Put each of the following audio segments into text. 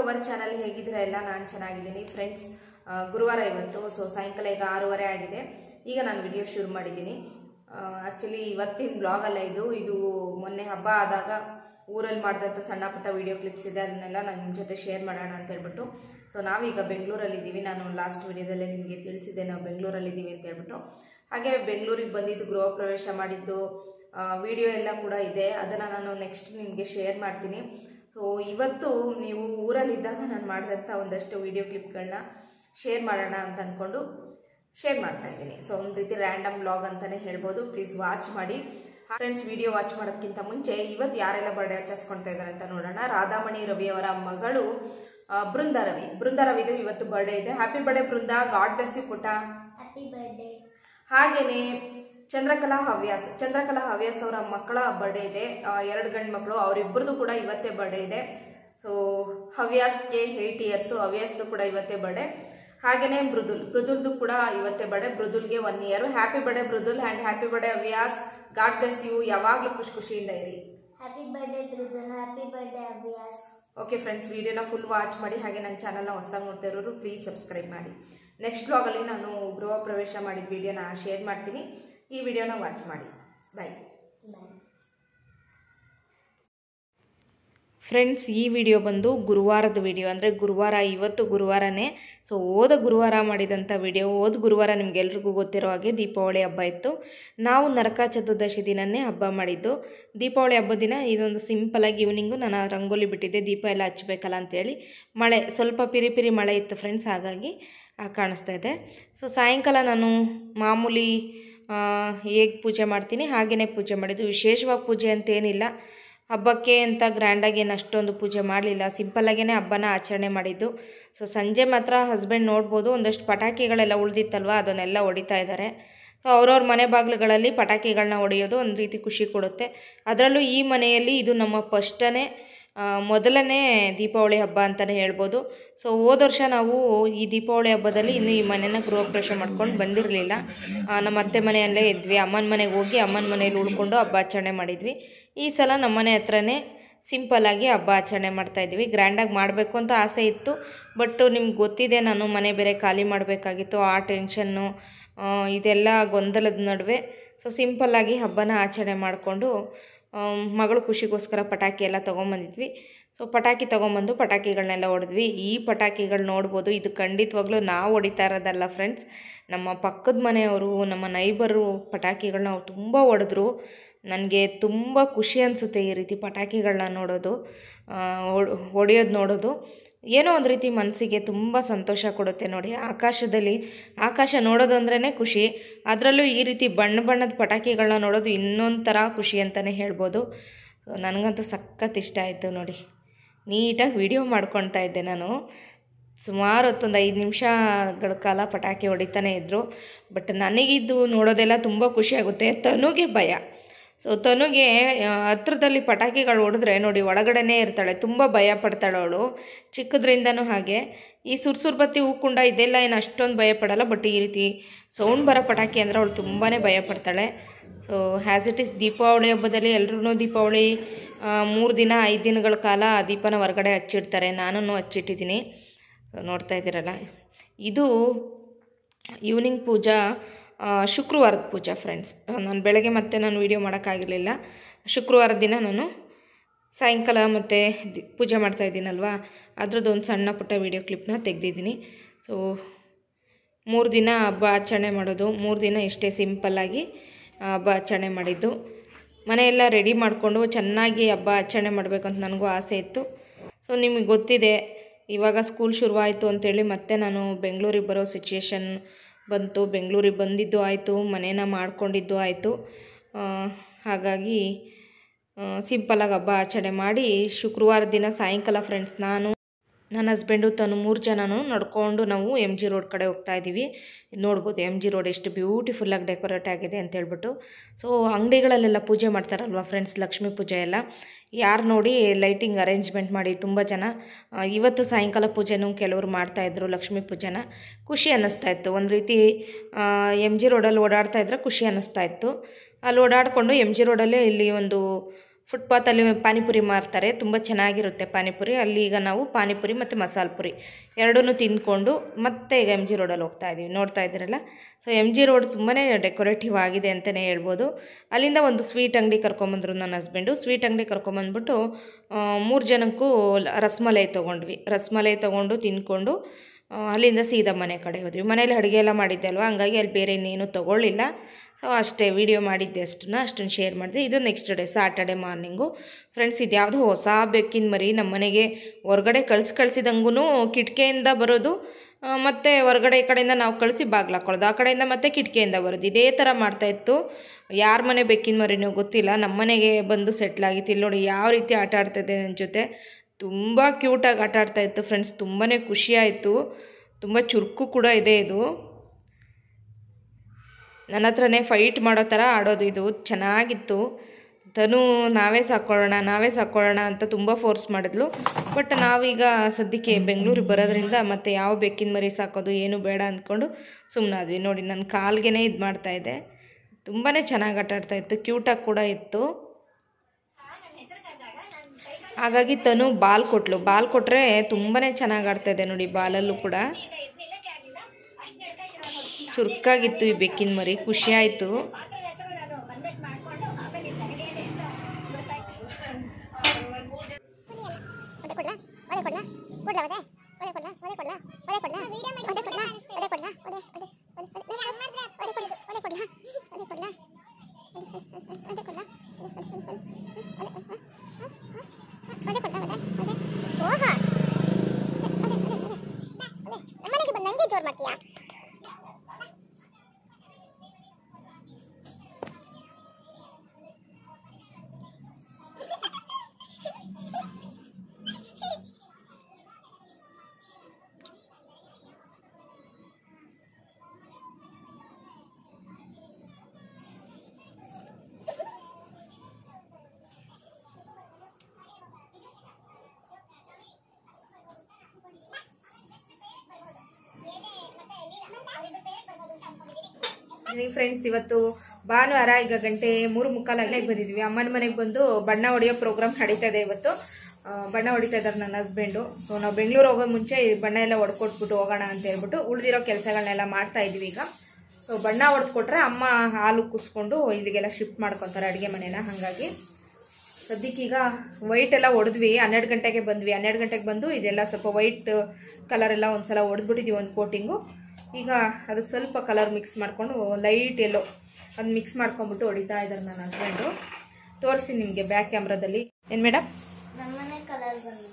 our channel ಹೇಗಿದ್ದೀರಾ ಎಲ್ಲ ನಾನು ಚೆನ್ನಾಗಿದ್ದೀನಿ ಫ್ರೆಂಡ್ಸ್ ಗುರುವಾರ ಇವತ್ತು ಸೊ ಸಾಯಂಕಾಲ ಈಗ ಆರೂವರೆ ಆಗಿದೆ ಈಗ ನಾನು ವಿಡಿಯೋ ಶುರು ಮಾಡಿದ್ದೀನಿ ಆ್ಯಕ್ಚುಲಿ ಇವತ್ತಿನ ಬ್ಲಾಗ್ ಅಲ್ಲ ಇದು ಇದು ಮೊನ್ನೆ ಹಬ್ಬ ಆದಾಗ ಊರಲ್ಲಿ ಮಾಡಿದಂಥ ಸಣ್ಣ ಪುಟ್ಟ ವಿಡಿಯೋ ಕ್ಲಿಪ್ಸ್ ಇದೆ ಅದನ್ನೆಲ್ಲ ನಾನು ನಿಮ್ಮ ಜೊತೆ ಶೇರ್ ಮಾಡೋಣ ಅಂತ ಹೇಳ್ಬಿಟ್ಟು ಸೊ ನಾವೀಗ ಬೆಂಗಳೂರಲ್ಲಿದ್ದೀವಿ ನಾನು ಲಾಸ್ಟ್ ವಿಡಿಯೋದಲ್ಲೇ ನಿಮಗೆ ತಿಳಿಸಿದ್ದೆ ನಾವು ಬೆಂಗಳೂರಲ್ಲಿದ್ದೀವಿ ಅಂತ ಹೇಳ್ಬಿಟ್ಟು ಹಾಗೆ ಬೆಂಗಳೂರಿಗೆ ಬಂದಿದ್ದು ಗೃಹ ಪ್ರವೇಶ ಮಾಡಿದ್ದು ವಿಡಿಯೋ ಎಲ್ಲ ಕೂಡ ಇದೆ ಅದನ್ನು ನಾನು ನೆಕ್ಸ್ಟ್ ನಿಮಗೆ ಶೇರ್ ಮಾಡ್ತೀನಿ ಸೊ ಇವತ್ತು ನೀವು ಊರಲ್ಲಿದ್ದಾಗ ನಾನು ಮಾಡಿದಂಥ ಒಂದಷ್ಟು ವಿಡಿಯೋ ಕ್ಲಿಪ್ಗಳನ್ನ ಶೇರ್ ಮಾಡೋಣ ಅಂತ ಅಂದ್ಕೊಂಡು ಶೇರ್ ಮಾಡ್ತಾ ಇದ್ದೀನಿ ಸೊ ಒಂದು ರೀತಿ ರ್ಯಾಂಡಮ್ ಬ್ಲಾಗ್ ಅಂತಲೇ ಹೇಳ್ಬೋದು ಪ್ಲೀಸ್ ವಾಚ್ ಮಾಡಿ ಫ್ರೆಂಡ್ಸ್ ವಿಡಿಯೋ ವಾಚ್ ಮಾಡೋದಕ್ಕಿಂತ ಮುಂಚೆ ಇವತ್ತು ಯಾರೆಲ್ಲ ಬರ್ಡೇ ಆಚರಿಸ್ಕೊಳ್ತಾ ಇದ್ದಾರೆ ಅಂತ ನೋಡೋಣ ರಾಧಾಮಣಿ ರವಿಯವರ ಮಗಳು ಆ, ಬೃಂದ ರವಿ ಬೃಂದ ರವಿದು ಇವತ್ತು ಬರ್ಡೇ ಇದೆ happy birthday Brinda God bless you ಪುಟ್ಟ ಹ್ಯಾಪಿ ಬರ್ಡೇ ಹಾಗೇನೆ ಚಂದ್ರಕಲಾ ಹವ್ಯಾಸ್ ಚಂದ್ರಕಲಾ ಹವ್ಯಾಸ್ ಅವರ ಮಕ್ಕಳ ಬರ್ಡೇ ಇದೆ ಆ, ಎರಡು ಗಂಡು ಮಕ್ಕಳು ಅವರಿಬ್ಬರದು ಕೂಡ ಇವತ್ತೇ ಬರ್ಡೇ ಇದೆ ಸೊ ಹವ್ಯಾಸ್ಗೆ ಏಯ್ಟ್ ಇಯರ್ಸು ಹವ್ಯಾಸ್ದು ಕೂಡ ಇವತ್ತೇ ಬರ್ಡೇ ಹಾಗೇನೆ ಮೃದುಲ್ ಮೃದುಲ್ದು ಕೂಡ ಇವತ್ತೇ ಬರ್ಡೇ ಮೃದುಲ್ಗೆ one year happy birthday Mridul and happy birthday Havyas God bless you ಯಾವಾಗಲೂ ಖುಷಿ ಖುಷಿಯಿಂದ ಇರಿ happy birthday Mridul happy birthday Abhyas okay friends ವಿಡಿಯೋನ ಫುಲ್ ವಾಚ್ ಮಾಡಿ ಹಾಗೆ ನನ್ನ ಚಾನಲ್ನ ಹೊಸದಾಗಿ ನೋಡ್ತಾ ಇರೋರು ಪ್ಲೀಸ್ ಸಬ್ಸ್ಕ್ರೈಬ್ ಮಾಡಿ ನೆಕ್ಸ್ಟ್ ಬ್ಲಾಗಲ್ಲಿ ನಾನು ಗೃಹ ಪ್ರವೇಶ ಮಾಡಿದ ವಿಡಿಯೋನ ಶೇರ್ ಮಾಡ್ತೀನಿ ಈ ವಿಡಿಯೋನ ವಾಚ್ ಮಾಡಿ ಬಾಯ್ ಬಾಯ್ ಫ್ರೆಂಡ್ಸ್ ಈ ವಿಡಿಯೋ ಬಂದು ಗುರುವಾರದ ವಿಡಿಯೋ ಅಂದರೆ ಗುರುವಾರ ಇವತ್ತು ಗುರುವಾರನೇ ಸೊ ಹೋದ ಗುರುವಾರ ಮಾಡಿದಂಥ ವಿಡಿಯೋ ಹೋದ ಗುರುವಾರ ನಿಮ್ಗೆಲ್ರಿಗೂ ಗೊತ್ತಿರೋ ಹಾಗೆ ದೀಪಾವಳಿ ಹಬ್ಬ ಇತ್ತು ನಾವು ನರಕ ಚತುರ್ದಶಿ ದಿನನೇ ಹಬ್ಬ ಮಾಡಿದ್ದು ದೀಪಾವಳಿ ಹಬ್ಬದ ದಿನ ಇದೊಂದು ಸಿಂಪಲಾಗಿ ಈವ್ನಿಂಗು ನಾನು ರಂಗೋಲಿ ಬಿಟ್ಟಿದ್ದೆ ದೀಪ ಎಲ್ಲ ಹಚ್ಬೇಕಲ್ಲ ಅಂತೇಳಿ ಮಳೆ ಸ್ವಲ್ಪ ಪಿರಿ ಪಿರಿ ಮಳೆ ಇತ್ತು ಫ್ರೆಂಡ್ಸ್ ಹಾಗಾಗಿ ಆ, ಕಾಣಿಸ್ತಾ ಇದೆ ಸೊ ಸಾಯಂಕಾಲ ನಾನು ಮಾಮೂಲಿ ಹೇಗೆ ಪೂಜೆ ಮಾಡ್ತೀನಿ ಹಾಗೆಯೇ ಪೂಜೆ ಮಾಡಿದ್ದು ವಿಶೇಷವಾಗಿ ಪೂಜೆ ಅಂತೇನಿಲ್ಲ ಹಬ್ಬಕ್ಕೆ ಅಂತ ಗ್ರ್ಯಾಂಡಾಗಿ ಏನು ಅಷ್ಟೊಂದು ಪೂಜೆ ಮಾಡಲಿಲ್ಲ ಸಿಂಪಲ್ಲಾಗೇ ಹಬ್ಬನ ಆಚರಣೆ ಮಾಡಿದ್ದು ಸೊ ಸಂಜೆ ಮಾತ್ರ ಹಸ್ಬೆಂಡ್ ನೋಡ್ಬೋದು ಒಂದಷ್ಟು ಪಟಾಕಿಗಳೆಲ್ಲ ಉಳಿದಿತ್ತಲ್ವ ಅದನ್ನೆಲ್ಲ ಹೊಡಿತಾ ಇದ್ದಾರೆ ಸೊ ಅವ್ರವ್ರ ಮನೆ ಬಾಗಿಲುಗಳಲ್ಲಿ ಪಟಾಕಿಗಳನ್ನ ಹೊಡೆಯೋದು ಒಂದು ರೀತಿ ಖುಷಿ ಕೊಡುತ್ತೆ ಅದರಲ್ಲೂ ಈ ಮನೆಯಲ್ಲಿ ಇದು ನಮ್ಮ ಫಸ್ಟನೇ ಮೊದಲನೇ ದೀಪಾವಳಿ ಹಬ್ಬ ಅಂತಲೇ ಹೇಳ್ಬೋದು ಸೊ ಹೋದ ವರ್ಷ ನಾವು ಈ ದೀಪಾವಳಿ ಹಬ್ಬದಲ್ಲಿ ಇನ್ನೂ ಈ ಮನೆನ ಗೃಹಪ್ರವೇಶ ಮಾಡ್ಕೊಂಡು ಬಂದಿರಲಿಲ್ಲ ನಮ್ಮ ಅತ್ತೆ ಮನೆಯಲ್ಲೇ ಇದ್ವಿ ಅಮ್ಮನ ಮನೆಗೆ ಹೋಗಿ ಅಮ್ಮನ ಮನೇಲಿ ಉಳ್ಕೊಂಡು ಹಬ್ಬ ಆಚರಣೆ ಮಾಡಿದ್ವಿ ಈ ಸಲ ನಮ್ಮ ಮನೆ ಹತ್ರನೇ ಸಿಂಪಲ್ಲಾಗಿ ಹಬ್ಬ ಆಚರಣೆ ಮಾಡ್ತಾಯಿದ್ವಿ ಗ್ರ್ಯಾಂಡಾಗಿ ಮಾಡಬೇಕು ಅಂತ ಆಸೆ ಇತ್ತು ಬಟ್ ನಿಮ್ಗೆ ಗೊತ್ತಿದೆ ನಾನು ಮನೆ ಬೇರೆ ಖಾಲಿ ಮಾಡಬೇಕಾಗಿತ್ತು ಆ ಟೆನ್ಷನ್ನು ಇದೆಲ್ಲ ಗೊಂದಲದ ನಡುವೆ ಸೊ ಸಿಂಪಲ್ಲಾಗಿ ಹಬ್ಬನ ಆಚರಣೆ ಮಾಡಿಕೊಂಡು ಮಗಳು ಖುಷಿಗೋಸ್ಕರ ಪಟಾಕಿ ಎಲ್ಲ ತೊಗೊಂಬಂದಿದ್ವಿ ಸೊ ಪಟಾಕಿ ತೊಗೊಂಬಂದು ಪಟಾಕಿಗಳನ್ನೆಲ್ಲ ಹೊಡೆದ್ವಿ ಈ ಪಟಾಕಿಗಳು ನೋಡ್ಬೋದು ಇದು ಖಂಡಿತವಾಗ್ಲೂ ನಾವು ಹೊಡಿತಾ ಇರೋದಲ್ಲ ಫ್ರೆಂಡ್ಸ್ ನಮ್ಮ ಪಕ್ಕದ ಮನೆಯವರು ನಮ್ಮ ನೈಬರು ಪಟಾಕಿಗಳನ್ನ ಅವ್ರು ತುಂಬ ಹೊಡೆದ್ರು ನನಗೆ ತುಂಬ ಖುಷಿ ಅನಿಸುತ್ತೆ ಈ ರೀತಿ ಪಟಾಕಿಗಳನ್ನ ನೋಡೋದು ಹೊಡೆಯೋದು ನೋಡೋದು ಏನೋ ಒಂದು ರೀತಿ ಮನಸ್ಸಿಗೆ ತುಂಬ ಸಂತೋಷ ಕೊಡುತ್ತೆ ನೋಡಿ ಆಕಾಶದಲ್ಲಿ ಆಕಾಶ ನೋಡೋದು ಅಂದ್ರೇ ಖುಷಿ ಅದರಲ್ಲೂ ಈ ರೀತಿ ಬಣ್ಣ ಬಣ್ಣದ ಪಟಾಕಿಗಳನ್ನ ನೋಡೋದು ಇನ್ನೊಂದು ಥರ ಖುಷಿ ಅಂತಲೇ ಹೇಳ್ಬೋದು ಸೊ ನನಗಂತೂ ಸಖತ್ ಇಷ್ಟ ಆಯಿತು ನೋಡಿ ನೀಟಾಗಿ ವಿಡಿಯೋ ಮಾಡ್ಕೊಳ್ತಾ ಇದ್ದೆ ನಾನು ಸುಮಾರು ಹೊತ್ತೊಂದು ಐದು ನಿಮಿಷಗಳ ಕಾಲ ಪಟಾಕಿ ಹೊಡಿತಾನೆ ಇದ್ದರು ಬಟ್ ನನಗಿದ್ದು ನೋಡೋದೆಲ್ಲ ತುಂಬ ಖುಷಿಯಾಗುತ್ತೆ ತನುಗೆ ಭಯ ಸೊ ತನುಗೆ ಆ, ಹತ್ರದಲ್ಲಿ ಪಟಾಕಿಗಳು ಹೊಡೆದ್ರೆ ನೋಡಿ ಒಳಗಡೆನೇ ಇರ್ತಾಳೆ ತುಂಬ ಭಯ ಪಡ್ತಾಳೆ ಅವಳು ಚಿಕ್ಕದ್ರಿಂದನೂ ಹಾಗೆ ಈ ಸುರ್ಸುರ್ ಬತ್ತಿ ಹೂಕುಂಡ ಇದೆಲ್ಲ ಏನು ಅಷ್ಟೊಂದು ಭಯ ಪಡಲ್ಲ ಬಟ್ ಈ ರೀತಿ ಸೌಂಡ್ ಬರೋ ಪಟಾಕಿ ಅಂದರೆ ಅವಳು ತುಂಬಾ ಭಯ ಪಡ್ತಾಳೆ so as it is Deepavali ಹಬ್ಬದಲ್ಲಿ ಎಲ್ಲರೂ ದೀಪಾವಳಿ ಮೂರು ದಿನ ಐದು ದಿನಗಳ ಕಾಲ ದೀಪನ ಹೊರಗಡೆ ಹಚ್ಚಿಡ್ತಾರೆ ನಾನು ಹಚ್ಚಿಟ್ಟಿದ್ದೀನಿ ಸೊ ನೋಡ್ತಾ ಇದ್ದೀರಲ್ಲ ಇದು ಈವ್ನಿಂಗ್ ಪೂಜಾ ಆ, ಶುಕ್ರವಾರದ ಪೂಜಾ ಫ್ರೆಂಡ್ಸ್ ನಾನು ಬೆಳಗ್ಗೆ ಮತ್ತೆ ನಾನು ವೀಡಿಯೋ ಮಾಡೋಕ್ಕಾಗಿರಲಿಲ್ಲ ಶುಕ್ರವಾರದ ದಿನ ನಾನು ಸಾಯಂಕಾಲ ಮತ್ತು ದಿ ಪೂಜೆ ಮಾಡ್ತಾ ಇದ್ದೀನಲ್ವಾ ಅದ್ರದ್ದು ಒಂದು ಸಣ್ಣ ಪುಟ್ಟ ವೀಡಿಯೋ ಕ್ಲಿಪ್ನ ತೆಗೆದಿದ್ದೀನಿ ಸೊ ಮೂರು ದಿನ ಹಬ್ಬ ಆಚರಣೆ ಮಾಡೋದು ಮೂರು ದಿನ ಇಷ್ಟೇ ಸಿಂಪಲ್ಲಾಗಿ ಹಬ್ಬ ಆಚರಣೆ ಮಾಡಿದ್ದು ಮನೆಯೆಲ್ಲ ರೆಡಿ ಮಾಡಿಕೊಂಡು ಚೆನ್ನಾಗಿ ಹಬ್ಬ ಆಚರಣೆ ಮಾಡಬೇಕು ಅಂತ ನನಗೂ ಆಸೆ ಇತ್ತು ಸೊ ನಿಮಗೆ ಗೊತ್ತಿದೆ ಇವಾಗ ಸ್ಕೂಲ್ ಶುರುವಾಯಿತು ಅಂತೇಳಿ ಮತ್ತೆ ನಾನು ಬೆಂಗಳೂರಿಗೆ ಬರೋ ಸಿಚುಯೇಷನ್ ಬಂತು ಬೆಂಗಳೂರಿಗೆ ಬಂದಿದ್ದು ಆಯಿತು ಮನೇನ ಮಾಡ್ಕೊಂಡಿದ್ದು ಆಯಿತು ಆ, ಹಾಗಾಗಿ ಸಿಂಪಲಾಗಿ ಹಬ್ಬ ಆಚರಣೆ ಮಾಡಿ ಶುಕ್ರವಾರ ದಿನ ಸಾಯಂಕಾಲ ಫ್ರೆಂಡ್ಸ್ ನಾನು ನನ್ನ ಹಸ್ಬೆಂಡು ತನು ಮೂರು ಜನನು ನಡ್ಕೊಂಡು ನಾವು ಎಮ್ ಜಿ ರೋಡ್ ಕಡೆ ಹೋಗ್ತಾ ಇದ್ದೀವಿ ನೋಡ್ಬೋದು ಎಮ್ ಜಿ ರೋಡ್ ಎಷ್ಟು ಬ್ಯೂಟಿಫುಲ್ಲಾಗಿ ಡೆಕೋರೇಟ್ ಆಗಿದೆ ಅಂತ ಹೇಳ್ಬಿಟ್ಟು ಸೊ ಅಂಗಡಿಗಳಲ್ಲೆಲ್ಲ ಪೂಜೆ ಮಾಡ್ತಾರಲ್ವ ಫ್ರೆಂಡ್ಸ್ ಲಕ್ಷ್ಮೀ ಪೂಜೆ ಎಲ್ಲ ಯಾರು ನೋಡಿ ಲೈಟಿಂಗ್ ಅರೇಂಜ್ಮೆಂಟ್ ಮಾಡಿ ತುಂಬ ಜನ ಆ, ಇವತ್ತು ಸಾಯಂಕಾಲ ಪೂಜೆನೂ ಕೆಲವರು ಮಾಡ್ತಾಯಿದ್ರು ಲಕ್ಷ್ಮೀ ಪೂಜೆನ ಖುಷಿ ಅನ್ನಿಸ್ತಾ ಇತ್ತು ಒಂದು ರೀತಿ ಎಮ್ ಜಿ ರೋಡಲ್ಲಿ ಓಡಾಡ್ತಾ ಇದ್ರೆ ಖುಷಿ ಅನ್ನಿಸ್ತಾ ಇತ್ತು ಅಲ್ಲಿ ಓಡಾಡಿಕೊಂಡು ಎಮ್ ಜಿ ರೋಡಲ್ಲೇ ಇಲ್ಲಿ ಒಂದು ಫುಟ್ಪಾತಲ್ಲಿ ಪಾನಿಪುರಿ ಮಾರ್ತಾರೆ ತುಂಬ ಚೆನ್ನಾಗಿರುತ್ತೆ ಪಾನಿಪುರಿ ಅಲ್ಲಿ ಈಗ ನಾವು ಪಾನಿಪುರಿ ಮತ್ತು ಮಸಾಲೆ ಪುರಿ ಎರಡನ್ನೂ ತಿಂದ್ಕೊಂಡು ಮತ್ತೆ ಈಗ ಎಮ್ ಜಿ ರೋಡಲ್ಲಿ ಹೋಗ್ತಾ ಇದ್ದೀವಿ ನೋಡ್ತಾ ಇದ್ದೀರಲ್ಲ ಸೊ ಎಮ್ ಜಿ ರೋಡ್ ತುಂಬಾ ಡೆಕೋರೇಟಿವ್ ಆಗಿದೆ ಅಂತಲೇ ಹೇಳ್ಬೋದು ಅಲ್ಲಿಂದ ಒಂದು ಸ್ವೀಟ್ ಅಂಗಡಿ ಕರ್ಕೊಂಬಂದರು ನನ್ನ ಹಸ್ಬೆಂಡು ಸ್ವೀಟ್ ಅಂಗಡಿ ಕರ್ಕೊಂಬಂದ್ಬಿಟ್ಟು ಮೂರು ಜನಕ್ಕೂ ಲ- ರಸ್ಮಲೈ ತೊಗೊಂಡ್ವಿ ರಸ್ಮಲೈ ತೊಗೊಂಡು ತಿಂದ್ಕೊಂಡು ಆ, ಅಲ್ಲಿಂದ ಸೀದಾ ಮನೆ ಕಡೆ ಹೋದ್ವಿ ಮನೇಲಿ ಅಡುಗೆ ಎಲ್ಲ ಮಾಡಿದ್ದೆ ಅಲ್ವಾ ಹಂಗಾಗಿ ಅಲ್ಲಿ ಬೇರೆ ಇನ್ನೇನು ತೊಗೊಳ್ಳಿಲ್ಲ ಸೊ ಅಷ್ಟೇ ವಿಡಿಯೋ ಮಾಡಿದ್ದೆ ಅಷ್ಟನ್ನ ಅಷ್ಟನ್ನು ಶೇರ್ ಮಾಡಿದೆ ಇದು next day Saturday morning friends ಇದು ಯಾವುದೋ ಹೊಸ ಬೆಕ್ಕಿನ ಮರಿ ನಮ್ಮ ಮನೆಗೆ ಹೊರಗಡೆ ಕಳ್ಸಿ ಕಳಿಸಿದಂಗೂ ಕಿಟಕಿಯಿಂದ ಬರೋದು ಆ, ಮತ್ತೆ ಹೊರಗಡೆ ಈ ಕಡೆಯಿಂದ ನಾವು ಕಳಿಸಿ ಬಾಗ್ಲು ಹಾಕೊಳ್ಳೋದು ಆ ಕಡೆಯಿಂದ ಮತ್ತೆ ಕಿಟಕಿಯಿಂದ ಬರೋದು ಇದೇ ಥರ ಮಾಡ್ತಾಯಿತ್ತು ಯಾರ ಮನೆ ಬೆಕ್ಕಿನ ಮರಿನೋ ಗೊತ್ತಿಲ್ಲ ನಮ್ಮ ಮನೆಗೆ ಬಂದು ಸೆಟ್ಲ್ ಆಗಿತ್ತು ಇಲ್ಲಿ ನೋಡಿ ಯಾವ ರೀತಿ ಆಟ ಆಡ್ತಾಯಿದೆ ನನ್ನ ಜೊತೆ ತುಂಬ ಕ್ಯೂಟಾಗಿ ಆಟ ಆಡ್ತಾ ಇತ್ತು ಫ್ರೆಂಡ್ಸ್ ತುಂಬಾ ಖುಷಿ ಆಯಿತು ತುಂಬ ಚುರುಕು ಕೂಡ ಇದೆ ಇದು ನನ್ನ ಹತ್ರನೇ ಫೈಟ್ ಮಾಡೋ ಥರ ಆಡೋದು ಇದು ಚೆನ್ನಾಗಿತ್ತು ತನು ನಾವೇ ಸಾಕೊಳ್ಳೋಣ ನಾವೇ ಸಾಕೊಳ್ಳೋಣ ಅಂತ ತುಂಬ ಫೋರ್ಸ್ ಮಾಡಿದ್ಲು ಬಟ್ ನಾವೀಗ ಸದ್ಯಕ್ಕೆ ಬೆಂಗಳೂರಿಗೆ ಬರೋದ್ರಿಂದ ಮತ್ತೆ ಯಾವ ಬೆಕ್ಕಿನ ಮರಿ ಸಾಕೋದು ಏನು ಬೇಡ ಅಂದ್ಕೊಂಡು ಸುಮ್ಮನಾದ್ವಿ ನೋಡಿ ನನ್ನ ಕಾಲ್ಗೆ ಇದು ಮಾಡ್ತಾಯಿದ್ದೆ ತುಂಬಾ ಚೆನ್ನಾಗಿ ಆಟ ಆಡ್ತಾ ಇತ್ತು ಕ್ಯೂಟಾಗಿ ಕೂಡ ಇತ್ತು ಹಾಗಾಗಿ ತನು ಬಾಲ್ ಕೊಟ್ಲು ಬಾಲ್ ಕೊಟ್ಟರೆ ತುಂಬಾ ಚೆನ್ನಾಗಿ ಆಡ್ತಾಯಿದೆ ನೋಡಿ ಬಾಲಲ್ಲೂ ಕೂಡ ಚುರುಕಾಗಿತ್ತು ಈ ಬೆಕ್ಕಿನ ಮರಿ ಖುಷಿ ಆಯಿತು ಒದೆ ಕೊಡ್ಲಾ ಒದೆ ಕೊಡ್ಲಾ ಕೊಡ್ಲಾ ಒದೆ ಒದೆ ಕೊಡ್ಲಾ ಒದೆ ಕೊಡ್ಲಾ ಒದೆ ಕೊಡ್ಲಾ ಒದೆ ಕೊಡ್ಲಾ ಒದೆ ಕೊಡ್ಲಾ ಒದೆ ಒದೆ ಒದೆ ಒದೆ ಒದೆ ಕೊಡ್ಲಾ ಒದೆ ಕೊಡ್ಲಾ ಒದೆ ಕೊಡ್ಲಾ ಒದೆ ಕೊಡ್ಲಾ ಒದೆ ಒದೆ ಓಹ ಒದೆ ಒದೆ ಒದೆ ನಮ್ಮನೆಗೆ ಬಂದು ನನಗೆ ಜೋರು ಮಾಡ್ತೀಯಾ ಫ್ರೆಂಡ್ಸ್ ಇವತ್ತು ಭಾನುವಾರ ಈಗ ಗಂಟೆ ಮೂರು ಮುಕ್ಕಾಲಾಗಲೇ ಬಂದಿದ್ವಿ ಅಮ್ಮನ ಮನೆಗೆ ಬಂದು ಬಣ್ಣ ಹೊಡೆಯೋ ಪ್ರೋಗ್ರಾಮ್ ನಡೀತಾ ಇದೆ ಇವತ್ತು ಆ, ಬಣ್ಣ ಹೊಡಿತಾ ಇದ್ದಾರೆ ನನ್ನ ಹಸ್ಬೆಂಡು ಸೊ ನಾವು ಬೆಂಗಳೂರು ಹೋಗೋ ಮುಂಚೆ ಈ ಬಣ್ಣ ಎಲ್ಲ ಹೊಡ್ಕೊಟ್ಬಿಟ್ಟು ಹೋಗೋಣ ಅಂತ ಹೇಳ್ಬಿಟ್ಟು ಉಳಿದಿರೋ ಕೆಲಸಗಳನ್ನೆಲ್ಲ ಮಾಡ್ತಾ ಇದೀವಿ ಈಗ ಸೊ ಬಣ್ಣ ಹೊಡೆದ್ಕೊಟ್ರೆ ಅಮ್ಮ ಹಾಲು ಕುಸ್ಕೊಂಡು ಇಲ್ಲಿಗೆಲ್ಲ ಶಿಫ್ಟ್ ಮಾಡ್ಕೊತಾರೆ ಅಡುಗೆ ಮನೆನ ಹಾಗಾಗಿ ಸದ್ಯಕ್ಕೀಗ ವೈಟ್ ಎಲ್ಲ ಹೊಡೆದ್ವಿ ಹನ್ನೆರಡು ಗಂಟೆಗೆ ಬಂದ್ವಿ ಹನ್ನೆರಡು ಗಂಟೆಗೆ ಬಂದು ಇದೆಲ್ಲ ಸ್ವಲ್ಪ ವೈಟ್ ಕಲರ್ ಎಲ್ಲ ಒಂದ್ಸಲ ಹೊಡೆದ್ಬಿಟ್ಟಿದ್ದೀವಿ ಒಂದು ಕೋಟಿಂಗು ಈಗ ಅದಕ್ಕೆ ಸ್ವಲ್ಪ ಕಲರ್ ಮಿಕ್ಸ್ ಮಾಡಿಕೊಂಡು ಲೈಟ್ ಎಲ್ಲೋ ಅದು ಮಿಕ್ಸ್ ಮಾಡ್ಕೊಂಡ್ಬಿಟ್ಟು ಹೊಡಿತಾ ಇದ್ದಾರೆ ನನ್ನ ಹಸ್ಬೆಂಡು ತೋರಿಸ್ತೀನಿ ನಿಮಗೆ ಬ್ಯಾಕ್ ಕ್ಯಾಮ್ರಾದಲ್ಲಿ ಏನು ಮೇಡಮ್ ನಮ್ಮನೆ ಕಲರ್ ಬಂದಿದೆ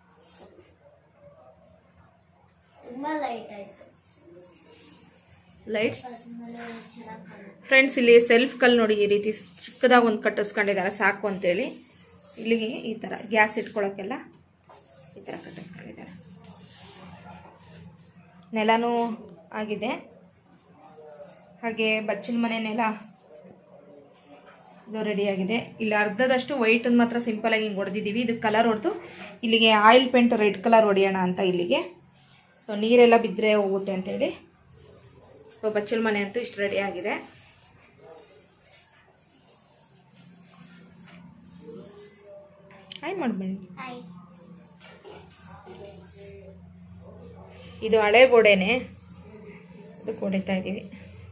ತುಂಬಾ ಲೈಟ್ ಆಯ್ತು ಲೈಟ್ಸ್ ಆದ್ಮೇಲೆ ಚೆನ್ನಾಗಿ ಕಾಣುತ್ತೆ ಫ್ರೆಂಡ್ಸ್ ಇಲ್ಲಿ ಸೆಲ್ಫ್ ಕಲ್ ನೋಡಿ ಈ ರೀತಿ ಚಿಕ್ಕದಾಗಿ ಒಂದು ಕಟ್ಟಿಸ್ಕೊಂಡಿದ್ದಾರೆ ಸಾಕು ಅಂತೇಳಿ ಇಲ್ಲಿಗೆ ಈ ಥರ ಗ್ಯಾಸ್ ಇಟ್ಕೊಳ್ಳೋಕ್ಕೆಲ್ಲ ಈ ಥರ ಕಟ್ಟಿಸ್ಕೊಂಡಿದ್ದಾರೆ ನೆಲನೂ ಆಗಿದೆ ಹಾಗೆ ಬಚ್ಚಿನ ಮನೆ ನೆಲ ಇದು ರೆಡಿ ಆಗಿದೆ ಇಲ್ಲಿ ಅರ್ಧದಷ್ಟು ವೈಟ್ ಮಾತ್ರ ಸಿಂಪಲ್ ಆಗಿ ಹಿಂಗೆ ಹೊಡೆದಿದ್ದೀವಿ ಇದು ಕಲರ್ ಹೊಡೆದು ಇಲ್ಲಿಗೆ ಆಯಿಲ್ ಪೇಂಟ್ ರೆಡ್ ಕಲರ್ ಹೊಡೆಯೋಣ ಅಂತ ಇಲ್ಲಿಗೆ ಸೊ ನೀರೆಲ್ಲ ಬಿದ್ದರೆ ಹೋಗುತ್ತೆ ಅಂತೇಳಿ ಸೊ ಬಚ್ಚಲ ಮನೆ ಅಂತೂ ಇಷ್ಟು ರೆಡಿ ಆಗಿದೆ ಹಾಯ್ ಮಾಡ್ಬನ್ನಿ ಹಾಯ್ ಇದು ಹಳೆ ಗೋಡೆನೆ ಅದಕ್ಕೆ ಹೊಡಿತಾ ಇದ್ದೀವಿ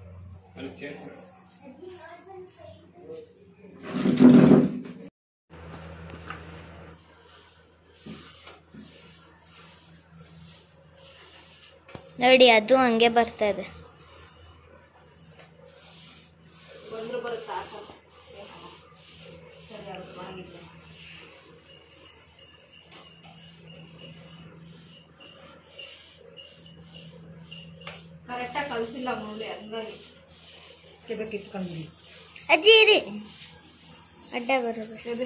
ನೋಡಿ ಅದು ಹಂಗೆ ಬರ್ತಾ ಇದೆ ಕರೆಕ್ಟಾಗಿ ಕಲಿಸಿಲ್ಲ ಮೂಲೆ ಹಂಗಾಗಿ ಕೆದಕ್ಕೆ ಇಟ್ಕೊಂಡ್ವಿ ಅಜ್ಜಿ ಇರಿ ಅಡ್ಡ ಬರೋದು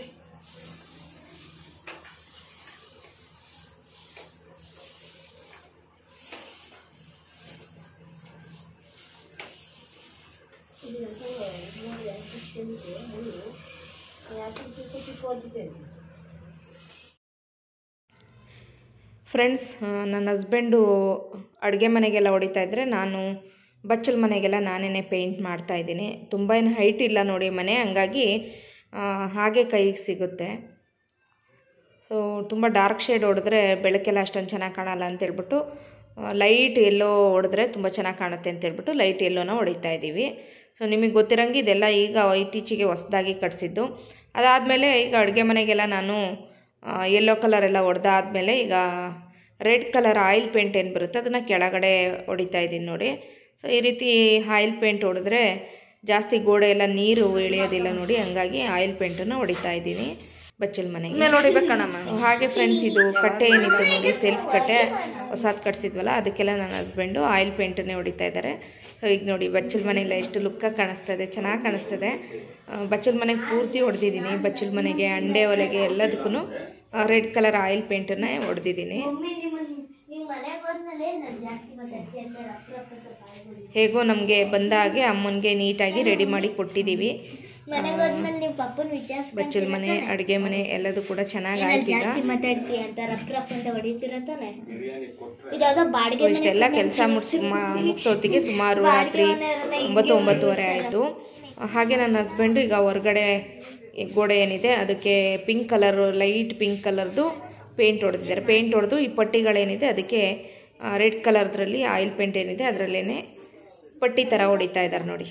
ಫ್ರೆಂಡ್ಸ್ ನನ್ನ ಹಸ್ಬೆಂಡು ಅಡುಗೆ ಮನೆಗೆಲ್ಲ ಹೊಡಿತಾ ಇದ್ದರೆ ನಾನು ಬಚ್ಚಲ ಮನೆಗೆಲ್ಲ ನಾನೇ ಪೇಂಟ್ ಮಾಡ್ತಾ ಇದ್ದೀನಿ ತುಂಬ ಏನು ಹೈಟ್ ಇಲ್ಲ ನೋಡಿ ಮನೆ ಹಂಗಾಗಿ ಆ, ಹಾಗೆ ಕೈಗೆ ಸಿಗುತ್ತೆ ಸೊ ತುಂಬ ಡಾರ್ಕ್ ಶೇಡ್ ಹೊಡೆದ್ರೆ ಬೆಳಕೆಲ್ಲ ಅಷ್ಟೊಂದು ಚೆನ್ನಾಗಿ ಕಾಣಲ್ಲ ಅಂತೇಳ್ಬಿಟ್ಟು ಲೈಟ್ ಎಲ್ಲೋ ಹೊಡೆದ್ರೆ ತುಂಬ ಚೆನ್ನಾಗಿ ಕಾಣುತ್ತೆ ಅಂತೇಳ್ಬಿಟ್ಟು ಲೈಟ್ ಎಲ್ಲೋನ ಹೊಡಿತಾ ಇದ್ದೀವಿ ಸೊ ನಿಮಗೆ ಗೊತ್ತಿರಂಗೆ ಇದೆಲ್ಲ ಈಗ ಇತ್ತೀಚೆಗೆ ಹೊಸ್ದಾಗಿ ಕಟ್ಸಿದ್ದು ಅದಾದಮೇಲೆ ಈಗ ಅಡುಗೆ ಮನೆಗೆಲ್ಲ ನಾನು ಯೆಲ್ಲೋ ಕಲರ್ ಎಲ್ಲ ಹೊಡೆದಾದ್ಮೇಲೆ ಈಗ ರೆಡ್ ಕಲರ್ ಆಯಿಲ್ ಪೇಂಟ್ ಏನು ಬರುತ್ತೆ ಅದನ್ನು ಕೆಳಗಡೆ ಹೊಡಿತಾ ಇದ್ದೀನಿ ನೋಡಿ ಸೊ ಈ ರೀತಿ ಆಯಿಲ್ ಪೇಂಟ್ ಹೊಡೆದ್ರೆ ಜಾಸ್ತಿ ಗೋಡೆ ಎಲ್ಲ ನೀರು ಇಳಿಯೋದಿಲ್ಲ ನೋಡಿ ಹಂಗಾಗಿ ಆಯಿಲ್ ಪೇಂಟನ್ನು ಹೊಡಿತಾ ಇದ್ದೀನಿ ಬಚ್ಚಲ್ ಮನೆಗೆ ಮೇಲೆ ಹೊಡಿಬೇಕಣ್ಣಮ್ಮ ಹಾಗೆ ಫ್ರೆಂಡ್ಸ್ ಇದು ಕಟ್ಟೆ ಏನಿತ್ತು ನೋಡಿ ಸೆಲ್ಫ್ ಕಟ್ಟೆ ಹೊಸಾದ್ ಕಟ್ಸಿದ್ವಲ್ಲ ಅದಕ್ಕೆಲ್ಲ ನನ್ನ ಹಸ್ಬೆಂಡು ಆಯಿಲ್ ಪೇಂಟನ್ನೇ ಹೊಡಿತಾ ಇದ್ದಾರೆ ಸೊ ಈಗ ನೋಡಿ ಬಚ್ಚಲ್ ಮನೆಯಲ್ಲ ಎಷ್ಟು ಲುಕ್ಕಾಗಿ ಕಾಣಿಸ್ತಾ ಇದೆ ಚೆನ್ನಾಗಿ ಕಾಣಿಸ್ತದೆ ಬಚ್ಚಲ್ ಮನೆಗೆ ಪೂರ್ತಿ ಹೊಡೆದಿದ್ದೀನಿ ಬಚ್ಚಲ್ ಮನೆಗೆ ಅಂಡೆ ಒಲೆಗೆ ಎಲ್ಲದಕ್ಕೂ ರೆಡ್ ಕಲರ್ ಆಯಿಲ್ ಪೇಂಟನ್ನೇ ಹೊಡೆದಿದ್ದೀನಿ ಮಮ್ಮಿ ನಿಮ್ಮ ನೀವು ಮನೆಗೆ ಹೋದ್ಮೇಲೆ ನಾನು ಜಾಸ್ತಿ ಮಾತಾಡ್ತೀನಿ ಅಂತ ರಪ್ಪ ರಪ್ಪ ಅಂತ ಬಾಯ್ಬಿಡಿ ಹೇಗೋ ನಮಗೆ ಬಂದಾಗೆ ಅಮ್ಮನಿಗೆ ನೀಟಾಗಿ ರೆಡಿ ಮಾಡಿ ಕೊಟ್ಟಿದ್ದೀವಿ ಮನೆಗೆ ಹೋದ್ಮೇಲೆ ನೀವು ಪಪ್ಪನ ವಿಚಾರಿಸ್ಕೊಂಡು ಬಚ್ಚಲ್ ಮನೆ ಅಡುಗೆ ಮನೆ ಎಲ್ಲದೂ ಕೂಡ ಚೆನ್ನಾಗಿ ಆಯ್ತು ಈಗ ಜಾಸ್ತಿ ಮಾತಾಡ್ತೀಯ ಅಂತ ರಪ್ಪ ರಪ್ಪ ಅಂತ ಹೊಡಿತೀರ ತಾನೆ ಇದಾವ್ದೋ ಬಾಡಿಗೆ ಮನೆ ಇಷ್ಟೆಲ್ಲ ಕೆಲಸ ಮುಗಿಸಿ ಮುಗಿಸೋತ್ತಿಗೆ ಸುಮಾರು ರಾತ್ರಿ ಒಂಬತ್ತು ಒಂಬತ್ತುವರೆ ಆಯಿತು ಹಾಗೆ ನನ್ನ ಹಸ್ಬೆಂಡು ಈಗ ಹೊರಗಡೆ ಈ ಗೋಡೆ ಏನಿದೆ ಅದಕ್ಕೆ ಪಿಂಕ್ ಕಲರು ಲೈಟ್ ಪಿಂಕ್ ಕಲರ್ದು ಪೇಂಟ್ ಹೊಡೆದಿದ್ದಾರೆ ಪೇಂಟ್ ಹೊಡೆದು ಈ ಪಟ್ಟಿಗಳೇನಿದೆ ಅದಕ್ಕೆ ರೆಡ್ ಕಲರ್ದ್ರಲ್ಲಿ ಆಯಿಲ್ ಪೇಂಟ್ ಏನಿದೆ ಅದರಲ್ಲೇ ಪಟ್ಟಿ ಥರ ಹೊಡಿತಾ ಇದ್ದಾರೆ ನೋಡಿ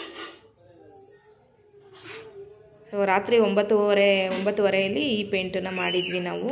ಸೊ ರಾತ್ರಿ ಒಂಬತ್ತುವರೆ ಒಂಬತ್ತುವರೆಯಲ್ಲಿ ಈ ಪೇಂಟನ್ನು ಮಾಡಿದ್ವಿ ನಾವು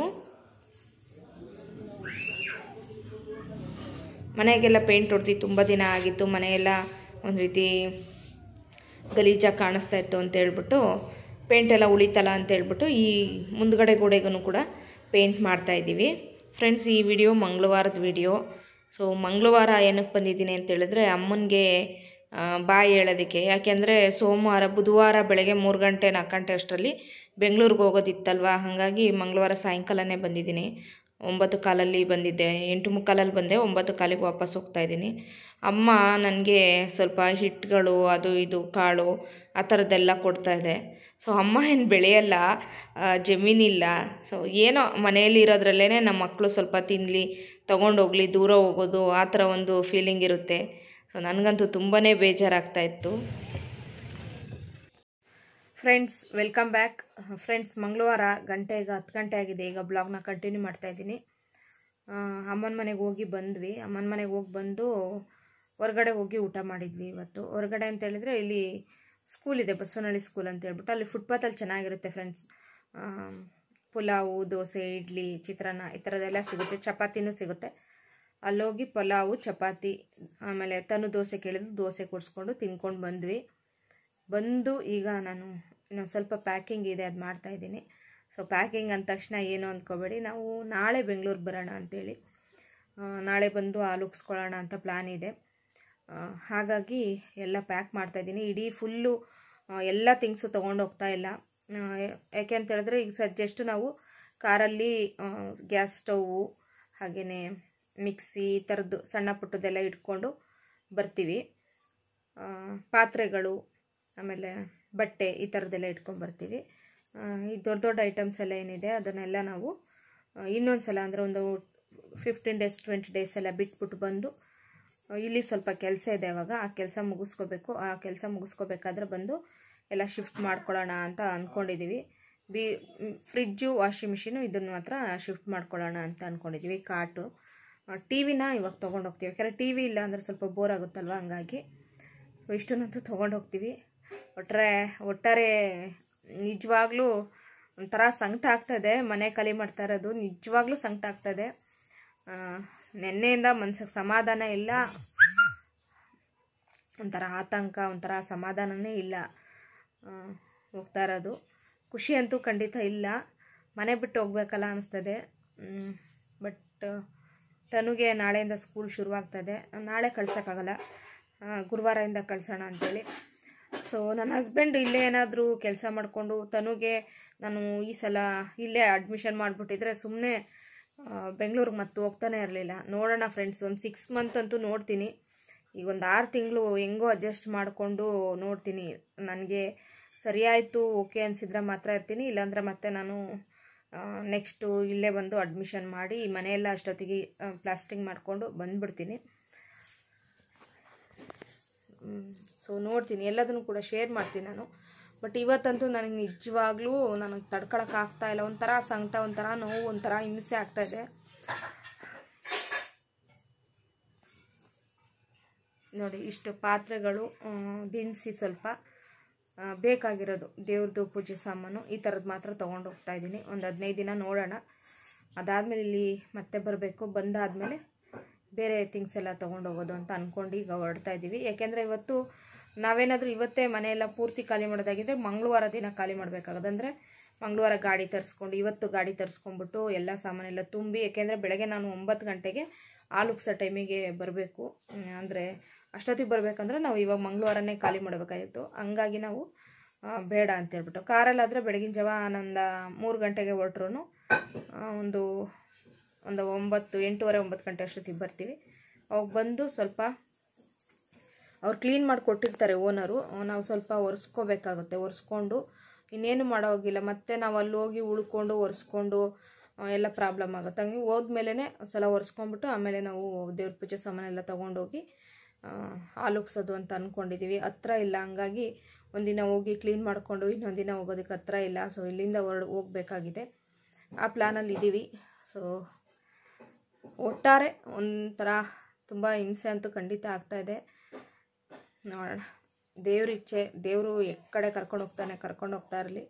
ಮನೆಗೆಲ್ಲ ಪೇಂಟ್ ಹೊಡೆದು ತುಂಬ ದಿನ ಆಗಿತ್ತು ಮನೆಯೆಲ್ಲ ಒಂದು ರೀತಿ ಗಲೀಜಾಗಿ ಕಾಣಿಸ್ತಾ ಇತ್ತು ಅಂತ ಹೇಳ್ಬಿಟ್ಟು ಪೇಂಟ್ ಎಲ್ಲ ಉಳಿತಲ್ಲ ಅಂತ ಹೇಳ್ಬಿಟ್ಟು ಈ ಮುಂದ್ಗಡೆ ಗೋಡೆಗೂ ಕೂಡ ಪೇಂಟ್ ಮಾಡ್ತಾ ಇದ್ದೀವಿ ಫ್ರೆಂಡ್ಸ್ ಈ ವಿಡಿಯೋ ಮಂಗಳವಾರದ ವಿಡಿಯೋ ಸೊ ಮಂಗಳವಾರ ಏನಕ್ಕೆ ಬಂದಿದ್ದೀನಿ ಅಂತ ಹೇಳಿದ್ರೆ ಅಮ್ಮನಿಗೆ ಬಾಯಿ ಹೇಳೋದಕ್ಕೆ ಯಾಕೆಂದರೆ ಸೋಮವಾರ ಬುಧವಾರ ಬೆಳಗ್ಗೆ ಮೂರು ಗಂಟೆ ನಾಲ್ಕು ಗಂಟೆ ಅಷ್ಟರಲ್ಲಿ ಬೆಂಗಳೂರಿಗೆ ಹೋಗೋದಿತ್ತಲ್ವ ಹಾಗಾಗಿ ಮಂಗಳವಾರ ಸಾಯಂಕಾಲನೇ ಬಂದಿದ್ದೀನಿ ಒಂಬತ್ತು ಕಾಲಲ್ಲಿ ಬಂದಿದ್ದೆ ಎಂಟು ಮುಕ್ಕಾಲಲ್ಲಿ ಬಂದೆ ಒಂಬತ್ತು ಕಾಲಿಗೆ ವಾಪಸ್ ಹೋಗ್ತಾ ಇದ್ದೀನಿ ಅಮ್ಮ ನನಗೆ ಸ್ವಲ್ಪ ಹಿಟ್ಟುಗಳು ಅದು ಇದು ಕಾಳು ಆ ಥರದ್ದೆಲ್ಲ ಕೊಡ್ತಾ ಇದೆ ಸೊ ಅಮ್ಮ ಏನು ಬೆಳೆಯಲ್ಲ ಆ, ಜಮೀನಿಲ್ಲ ಸೊ ಏನೋ ಮನೆಯಲ್ಲಿ ಇರೋದ್ರಲ್ಲೇ ನಮ್ಮ ಮಕ್ಕಳು ಸ್ವಲ್ಪ ತಿನ್ನಲಿ ತೊಗೊಂಡೋಗ್ಲಿ ದೂರ ಹೋಗೋದು ಆ ಥರ ಒಂದು ಫೀಲಿಂಗ್ ಇರುತ್ತೆ ಸೊ ನನಗಂತೂ ತುಂಬಾ ಬೇಜಾರಾಗ್ತಾ ಇತ್ತು ಫ್ರೆಂಡ್ಸ್ ವೆಲ್ಕಮ್ ಬ್ಯಾಕ್ ಫ್ರೆಂಡ್ಸ್ ಮಂಗಳವಾರ ಗಂಟೆ ಈಗ ಹತ್ತು ಗಂಟೆ ಆಗಿದೆ ಈಗ ಬ್ಲಾಗ್ನ ಕಂಟಿನ್ಯೂ ಮಾಡ್ತಾ ಇದ್ದೀನಿ ಅಮ್ಮನ ಮನೆಗೆ ಹೋಗಿ ಬಂದ್ವಿ ಅಮ್ಮನ ಮನೆಗೆ ಹೋಗಿ ಬಂದು ಹೊರಗಡೆ ಹೋಗಿ ಊಟ ಮಾಡಿದ್ವಿ ಇವತ್ತು ಹೊರಗಡೆ ಅಂತ ಹೇಳಿದ್ರೆ ಇಲ್ಲಿ ಸ್ಕೂಲ್ ಇದೆ ಬಸವನಹಳ್ಳಿ ಸ್ಕೂಲ್ ಅಂತ ಹೇಳ್ಬಿಟ್ಟು ಅಲ್ಲಿ ಫುಟ್ಪಾತಲ್ಲಿ ಚೆನ್ನಾಗಿರುತ್ತೆ ಫ್ರೆಂಡ್ಸ್ ಪುಲಾವು ದೋಸೆ ಇಡ್ಲಿ ಚಿತ್ರಾನ್ನ ಈ ಥರದ್ದೆಲ್ಲ ಸಿಗುತ್ತೆ ಚಪಾತಿನೂ ಸಿಗುತ್ತೆ ಅಲ್ಲೋಗಿ ಪಲಾವು ಚಪಾತಿ ಆಮೇಲೆ ತನು ದೋಸೆ ಕೇಳಿದ್ರು ದೋಸೆ ಕೊಡಿಸ್ಕೊಂಡು ತಿನ್ಕೊಂಡು ಬಂದ್ವಿ ಬಂದು ಈಗ ನಾನು ಇನ್ನೊಂದು ಸ್ವಲ್ಪ ಪ್ಯಾಕಿಂಗ್ ಇದೆ ಅದು ಮಾಡ್ತಾ ಇದ್ದೀನಿ ಸೊ ಪ್ಯಾಕಿಂಗ್ ಅಂದ ತಕ್ಷಣ ಏನು ಅಂದ್ಕೋಬೇಡಿ ನಾವು ನಾಳೆ ಬೆಂಗಳೂರಿಗೆ ಬರೋಣ ಅಂತೇಳಿ ಆ, ನಾಳೆ ಬಂದು ಹಾಲು ಉಗ್ಸ್ಕೊಳ್ಳೋಣ ಅಂತ ಪ್ಲ್ಯಾನ್ ಇದೆ ಆ, ಹಾಗಾಗಿ ಎಲ್ಲ ಪ್ಯಾಕ್ ಮಾಡ್ತಾಯಿದ್ದೀನಿ ಇಡೀ ಫುಲ್ಲು ಎಲ್ಲ ಥಿಂಗ್ಸು ತೊಗೊಂಡು ಹೋಗ್ತಾ ಇಲ್ಲ ಆ, ಯಾಕೆ ಅಂತ ಹೇಳಿದ್ರೆ ಈಗ ಸಜ್ಜೆಷ್ಟು ನಾವು ಕಾರಲ್ಲಿ ಗ್ಯಾಸ್ ಸ್ಟೌವು ಹಾಗೆಯೇ ಮಿಕ್ಸಿ ಈ ಥರದ್ದು ಸಣ್ಣ ಪುಟ್ಟದೆಲ್ಲ ಇಟ್ಕೊಂಡು ಬರ್ತೀವಿ ಆ, ಪಾತ್ರೆಗಳು ಆಮೇಲೆ ಬಟ್ಟೆ ಈ ಥರದ್ದೆಲ್ಲ ಇಟ್ಕೊಂಡು ಬರ್ತೀವಿ ಆ, ಈ ದೊಡ್ಡ ದೊಡ್ಡ ಐಟಮ್ಸ್ ಎಲ್ಲ ಏನಿದೆ ಅದನ್ನೆಲ್ಲ ನಾವು ಇನ್ನೊಂದು ಸಲ ಅಂದರೆ ಒಂದು ಫಿಫ್ಟೀನ್ ಡೇಸ್ ಟ್ವೆಂಟಿ ಡೇಸ್ ಎಲ್ಲ ಬಿಟ್ಬಿಟ್ಟು ಬಂದು ಆ, ಇಲ್ಲಿ ಸ್ವಲ್ಪ ಕೆಲಸ ಇದೆ ಅವಾಗ ಆ ಕೆಲಸ ಮುಗಿಸ್ಕೋಬೇಕು ಆ ಕೆಲಸ ಮುಗಿಸ್ಕೋಬೇಕಾದ್ರೆ ಬಂದು ಎಲ್ಲ ಶಿಫ್ಟ್ ಮಾಡ್ಕೊಳ್ಳೋಣ ಅಂತ ಅಂದ್ಕೊಂಡಿದ್ದೀವಿ ಬಿ ಫ್ರಿಜ್ಜು ವಾಷಿಂಗ್ ಮಿಷಿನು ಇದನ್ನು ಮಾತ್ರ ಶಿಫ್ಟ್ ಮಾಡ್ಕೊಳ್ಳೋಣ ಅಂತ ಅಂದ್ಕೊಂಡಿದ್ದೀವಿ ಕಾಟು ಟಿ ವಿನ ಇವಾಗ ತೊಗೊಂಡು ಹೋಗ್ತೀವಿ ಯಾಕಂದರೆ ಟಿ ವಿ ಇಲ್ಲ ಅಂದರೆ ಸ್ವಲ್ಪ ಬೋರ್ ಆಗುತ್ತಲ್ವ ಹಂಗಾಗಿ ಸೊ ಇಷ್ಟನ್ನಂತೂ ತೊಗೊಂಡು ಹೋಗ್ತೀವಿ ಒಟ್ಟಾರೆ ಒಟ್ಟಾರೆ ನಿಜವಾಗ್ಲೂ ಒಂಥರ ಸಂಕಟ ಆಗ್ತದೆ ಮನೆ ಖಾಲಿ ಮಾಡ್ತಾ ಇರೋದು ನಿಜವಾಗ್ಲೂ ಸಂಕಟ ಆಗ್ತದೆ ಆ, ನೆನ್ನೆಯಿಂದ ಮನ್ಸಿಗೆ ಸಮಾಧಾನ ಇಲ್ಲ ಒಂಥರ ಆತಂಕ ಒಂಥರ ಸಮಾಧಾನನೇ ಇಲ್ಲ ಆ, ಹೋಗ್ತಾ ಇರೋದು ಖುಷಿ ಅಂತೂ ಖಂಡಿತ ಇಲ್ಲ ಮನೆ ಬಿಟ್ಟು ಹೋಗ್ಬೇಕಲ್ಲ ಅನಿಸ್ತದೆ ಬಟ್ ತನುಗೆ ನಾಳೆಯಿಂದ ಸ್ಕೂಲ್ ಶುರುವಾಗ್ತದೆ ನಾಳೆ ಕಳ್ಸೋಕ್ಕಾಗಲ್ಲ ಆ, ಗುರುವಾರದಿಂದ ಕಳ್ಸೋಣ ಅಂತೇಳಿ ಸೊ ನನ್ನ ಹಸ್ಬೆಂಡ್ ಇಲ್ಲೇ ಏನಾದರೂ ಕೆಲಸ ಮಾಡಿಕೊಂಡು ತನುಗೆ ನಾನು ಈ ಸಲ ಇಲ್ಲೇ ಅಡ್ಮಿಷನ್ ಮಾಡಿಬಿಟ್ಟಿದ್ರೆ ಸುಮ್ಮನೆ ಬೆಂಗಳೂರಿಗೆ ಮತ್ತೆ ಹೋಗ್ತಾನೆ ಇರಲಿಲ್ಲ ನೋಡೋಣ ಫ್ರೆಂಡ್ಸ್ ಒಂದು ಸಿಕ್ಸ್ ಮಂತ್ ಅಂತೂ ನೋಡ್ತೀನಿ ಈಗ ಒಂದು ಆರು ತಿಂಗಳು ಹೆಂಗೋ ಅಡ್ಜಸ್ಟ್ ಮಾಡಿಕೊಂಡು ನೋಡ್ತೀನಿ ನನಗೆ ಸರಿಯಾಯಿತು ಓಕೆ ಅನಿಸಿದ್ರೆ ಮಾತ್ರ ಇರ್ತೀನಿ ಇಲ್ಲಾಂದ್ರೆ ಮತ್ತೆ ನಾನು ನೆಕ್ಸ್ಟು ಇಲ್ಲೇ ಬಂದು ಅಡ್ಮಿಷನ್ ಮಾಡಿ ಈ ಮನೆಯೆಲ್ಲ ಅಷ್ಟೊತ್ತಿಗೆ ಪ್ಲಾಸ್ಟಿಂಗ್ ಮಾಡಿಕೊಂಡು ಬಂದ್ಬಿಡ್ತೀನಿ ಸೊ ನೋಡ್ತೀನಿ ಎಲ್ಲದನ್ನು ಕೂಡ ಶೇರ್ ಮಾಡ್ತೀನಿ ನಾನು ಬಟ್ ಇವತ್ತಂತೂ ನನಗೆ ನಿಜವಾಗ್ಲೂ ನನಗೆ ತಡ್ಕೊಳಕ್ಕೆ ಆಗ್ತಾ ಇಲ್ಲ ಒಂಥರ ಸಂಕಟ ಒಂಥರ ನೋವು ಒಂಥರ ಹಿಂಸೆ ಆಗ್ತಾ ಇದೆ ನೋಡಿ ಇಷ್ಟು ಪಾತ್ರೆಗಳು ಆ, ದಿನಸಿ ಸ್ವಲ್ಪ ಆ, ಬೇಕಾಗಿರೋದು ದೇವ್ರದ್ದು ಪೂಜೆ ಸಾಮಾನು ಈ ಥರದ್ದು ಮಾತ್ರ ತೊಗೊಂಡು ಹೋಗ್ತಾ ಇದ್ದೀನಿ ಒಂದು ಹದಿನೈದು ದಿನ ನೋಡೋಣ ಅದಾದಮೇಲೆ ಇಲ್ಲಿ ಮತ್ತೆ ಬರಬೇಕು ಬಂದಾದಮೇಲೆ ಬೇರೆ ಥಿಂಗ್ಸ್ ಎಲ್ಲ ತೊಗೊಂಡು ಹೋಗೋದು ಅಂತ ಅಂದ್ಕೊಂಡು ಈಗ ಹೊರಡ್ತಾ ಇದ್ದೀವಿ ಯಾಕೆಂದರೆ ಇವತ್ತು ನಾವೇನಾದರೂ ಇವತ್ತೇ ಮನೆಯೆಲ್ಲ ಪೂರ್ತಿ ಖಾಲಿ ಮಾಡೋದಾಗಿದ್ದರೆ ಮಂಗಳವಾರ ದಿನ ಖಾಲಿ ಮಾಡಬೇಕಾಗದಂದರೆ ಮಂಗಳವಾರ ಗಾಡಿ ತರಿಸ್ಕೊಂಡು ಇವತ್ತು ಗಾಡಿ ತರಿಸ್ಕೊಂಡ್ಬಿಟ್ಟು ಎಲ್ಲ ಸಾಮಾನೆಲ್ಲ ತುಂಬಿ ಯಾಕೆಂದರೆ ಬೆಳಗ್ಗೆ ನಾನು ಒಂಬತ್ತು ಗಂಟೆಗೆ ಆಲುಕ್ಸ ಟೈಮಿಗೆ ಬರಬೇಕು ಅಂದರೆ ಅಷ್ಟೊತ್ತಿಗೆ ಬರಬೇಕಂದ್ರೆ ನಾವು ಇವಾಗ ಮಂಗಳವಾರನೇ ಖಾಲಿ ಮಾಡಬೇಕಾಗಿತ್ತು ಹಂಗಾಗಿ ನಾವು ಆ, ಬೇಡ ಅಂತ ಹೇಳ್ಬಿಟ್ಟು ಕಾರಲ್ಲಾದರೆ ಬೆಳಗಿನ ಜಾವ ಆನಂದ ಮೂರು ಗಂಟೆಗೆ ಹೊರಟ್ರು ಒಂದು ಒಂದು ಒಂಬತ್ತು ಎಂಟೂವರೆ ಒಂಬತ್ತು ಗಂಟೆ ಅಷ್ಟೊತ್ತಿಗೆ ಬರ್ತೀವಿ ಅವಾಗ ಬಂದು ಸ್ವಲ್ಪ ಅವ್ರು ಕ್ಲೀನ್ ಮಾಡಿ ಕೊಟ್ಟಿರ್ತಾರೆ ಓನರು ನಾವು ಸ್ವಲ್ಪ ಒರೆಸ್ಕೋಬೇಕಾಗುತ್ತೆ ಒರೆಸ್ಕೊಂಡು ಇನ್ನೇನು ಮಾಡೋಗಿಲ್ಲ ಮತ್ತೆ ನಾವು ಅಲ್ಲಿ ಹೋಗಿ ಉಳ್ಕೊಂಡು ಒರೆಸ್ಕೊಂಡು ಆ, ಎಲ್ಲ ಪ್ರಾಬ್ಲಮ್ ಆಗುತ್ತೆ ಹಂಗೆ ಹೋದ್ಮೇಲೆ ಸಲ ಒರೆಸ್ಕೊಂಡ್ಬಿಟ್ಟು ಆಮೇಲೆ ನಾವು ದೇವ್ರ ಪೂಜೆ ಸಾಮಾನೆಲ್ಲ ತೊಗೊಂಡೋಗಿ ಹಾಲುಗ್ಸೋದು ಅಂತ ಅಂದ್ಕೊಂಡಿದ್ದೀವಿ ಹತ್ರ ಇಲ್ಲ ಹಂಗಾಗಿ ಒಂದಿನ ಹೋಗಿ ಕ್ಲೀನ್ ಮಾಡಿಕೊಂಡು ಇನ್ನೊಂದಿನ ಹೋಗೋದಕ್ಕೆ ಹತ್ರ ಇಲ್ಲ ಸೊ ಇಲ್ಲಿಂದ ಹೊರಡ್ ಹೋಗ್ಬೇಕಾಗಿದೆ ಆ ಪ್ಲ್ಯಾನಲ್ಲಿ ಇದ್ದೀವಿ ಸೊ ಒಟ್ಟಾರೆ ಒಂಥರ ತುಂಬ ಹಿಂಸೆ ಅಂತೂ ಖಂಡಿತ ಆಗ್ತಾ ಇದೆ ನೋಡೋಣ ದೇವ್ರ ಇಚ್ಛೆ ದೇವರು ಎಕ್ಕಡೆ ಕರ್ಕೊಂಡು ಹೋಗ್ತಾನೆ ಕರ್ಕೊಂಡು ಹೋಗ್ತಾ ಇರಲಿ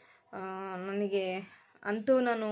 ನನಗೆ ಅಂತೂ ನಾನು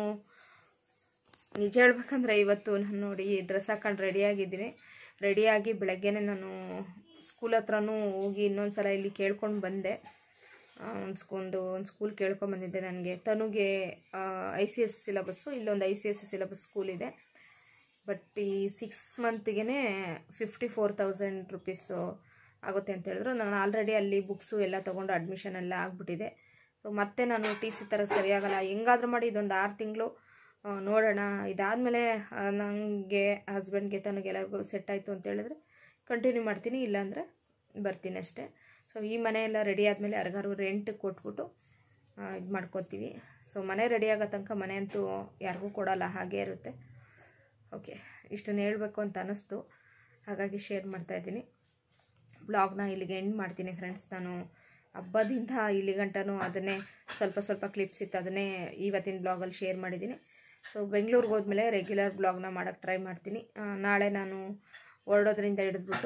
ನಿಜ ಹೇಳ್ಬೇಕಂದ್ರೆ ಇವತ್ತು ನಾನು ನೋಡಿ ಡ್ರೆಸ್ ಹಾಕೊಂಡು ರೆಡಿಯಾಗಿದ್ದೀನಿ ರೆಡಿಯಾಗಿ ಬೆಳಗ್ಗೆನೆ ನಾನು ಸ್ಕೂಲ್ ಹತ್ರನೂ ಹೋಗಿ ಇನ್ನೊಂದು ಸಲ ಇಲ್ಲಿ ಕೇಳ್ಕೊಂಡು ಬಂದೆ ಒಂದು ಸ್ಕೂಲ್ದು ಒಂದು ಸ್ಕೂಲ್ ಕೇಳ್ಕೊಂಡು ಬಂದಿದ್ದೆ ನನಗೆ ತನುಗೆ ಐ ಸಿ ಎಸ್ ಸಿಲಬಸ್ಸು ಇಲ್ಲೊಂದು I C S syllabus school ಇದೆ ಬಟ್ ಈ ಸಿಕ್ಸ್ ಮಂತಿಗೆ ಫಿಫ್ಟಿ ಫೋರ್ ತೌಸಂಡ್ ರುಪೀಸು ಆಗುತ್ತೆ ಅಂತ ಹೇಳಿದ್ರು ನಾನು ಆಲ್ರೆಡಿ ಅಲ್ಲಿ ಬುಕ್ಸು ಎಲ್ಲ ತೊಗೊಂಡು ಅಡ್ಮಿಷನ್ ಎಲ್ಲ ಆಗಿಬಿಟ್ಟಿದೆ ಸೊ ಮತ್ತೆ ನಾನು ಟಿ ಸಿ ಥರ ಸರಿಯಾಗಲ್ಲ ಹೆಂಗಾದ್ರೂ ಮಾಡಿ ಇದೊಂದು ಆರು ತಿಂಗಳು ನೋಡೋಣ ಇದಾದಮೇಲೆ ನನಗೆ ಹಸ್ಬೆಂಡ್ಗೆ ತನಗೆಲ್ಲರಿಗೂ ಸೆಟ್ ಆಯಿತು ಅಂತ ಹೇಳಿದ್ರೆ ಕಂಟಿನ್ಯೂ ಮಾಡ್ತೀನಿ ಇಲ್ಲಾಂದರೆ ಬರ್ತೀನಿ ಅಷ್ಟೇ ಸೊ ಈ ಮನೆ ಎಲ್ಲ ರೆಡಿ ಆದಮೇಲೆ ಯಾರಿಗಾರು ರೆಂಟ್ ಕೊಟ್ಬಿಟ್ಟು ಇದು ಮಾಡ್ಕೊತೀವಿ ಸೊ ಮನೆ ರೆಡಿ ಆಗೋ ತನಕ ಮನೆ ಅಂತೂ ಯಾರಿಗೂ ಕೊಡೋಲ್ಲ ಹಾಗೇ ಇರುತ್ತೆ ಓಕೆ ಇಷ್ಟನ್ನು ಹೇಳಬೇಕು ಅಂತ ಅನ್ನಿಸ್ತು ಹಾಗಾಗಿ ಶೇರ್ ಮಾಡ್ತಾ ಇದ್ದೀನಿ ಬ್ಲಾಗ್ನ ಇಲ್ಲಿಗೆ ಎಂಡ್ ಮಾಡ್ತೀನಿ ಫ್ರೆಂಡ್ಸ್ ನಾನು ಹಬ್ಬದಿಂದ ಇಲ್ಲಿ ಗಂಟನೂ ಅದನ್ನೇ ಸ್ವಲ್ಪ ಸ್ವಲ್ಪ ಕ್ಲಿಪ್ಸ್ ಇತ್ತು ಅದನ್ನೇ ಇವತ್ತಿನ ಬ್ಲಾಗಲ್ಲಿ ಶೇರ್ ಮಾಡಿದ್ದೀನಿ ಸೊ ಬೆಂಗಳೂರಿಗೆ ಹೋದ್ಮೇಲೆ ರೆಗ್ಯುಲರ್ ಬ್ಲಾಗ್ನ ಮಾಡೋಕ್ಕೆ ಟ್ರೈ ಮಾಡ್ತೀನಿ ಆ, ನಾಳೆ ನಾನು ಹೊರಡೋದ್ರಿಂದ ಹಿಡಿದ್ಬಿಟ್ಟು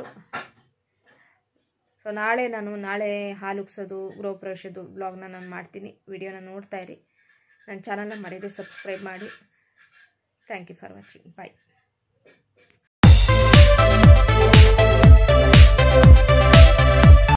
ಸೊ ನಾಳೆ ನಾನು ನಾಳೆ ಹಾಲು ಉಗ್ಸೋದು ಗೃಹ ಪ್ರವೇಶದ್ದು ಬ್ಲಾಗ್ನ ನಾನು ಮಾಡ್ತೀನಿ ವಿಡಿಯೋನ ನೋಡ್ತಾ ಇರಿ ನನ್ನ ಚಾನಲ್ನ ಮರೀದೆ ಸಬ್ಸ್ಕ್ರೈಬ್ ಮಾಡಿ thank you for watching bye